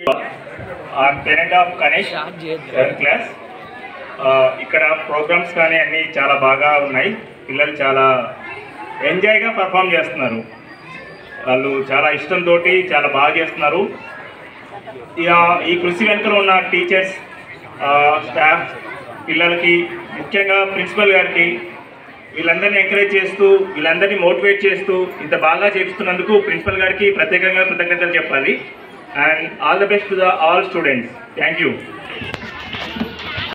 parent of Ganesh seventh class ఇక్కడ programmes కానీ అన్నీ చాలా బాగా ఉన్నాయి పిల్లలు చాలా ఎంజాయ్గా పర్ఫామ్ చేస్తున్నారు వాళ్ళు చాలా ఇష్టంతో చాలా బాగా చేస్తున్నారు ఇక ఈ కృషి వెనుకలో ఉన్న టీచర్స్ స్టాఫ్ పిల్లలకి ముఖ్యంగా ప్రిన్సిపల్ గారికి వీళ్ళందరినీ ఎంకరేజ్ చేస్తూ వీళ్ళందరినీ మోటివేట్ చేస్తూ ఇంత బాగా చేస్తున్నందుకు ప్రిన్సిపల్ గారికి ప్రత్యేకంగా కృతజ్ఞతలు చెప్పాలి and all the best to the all students thank you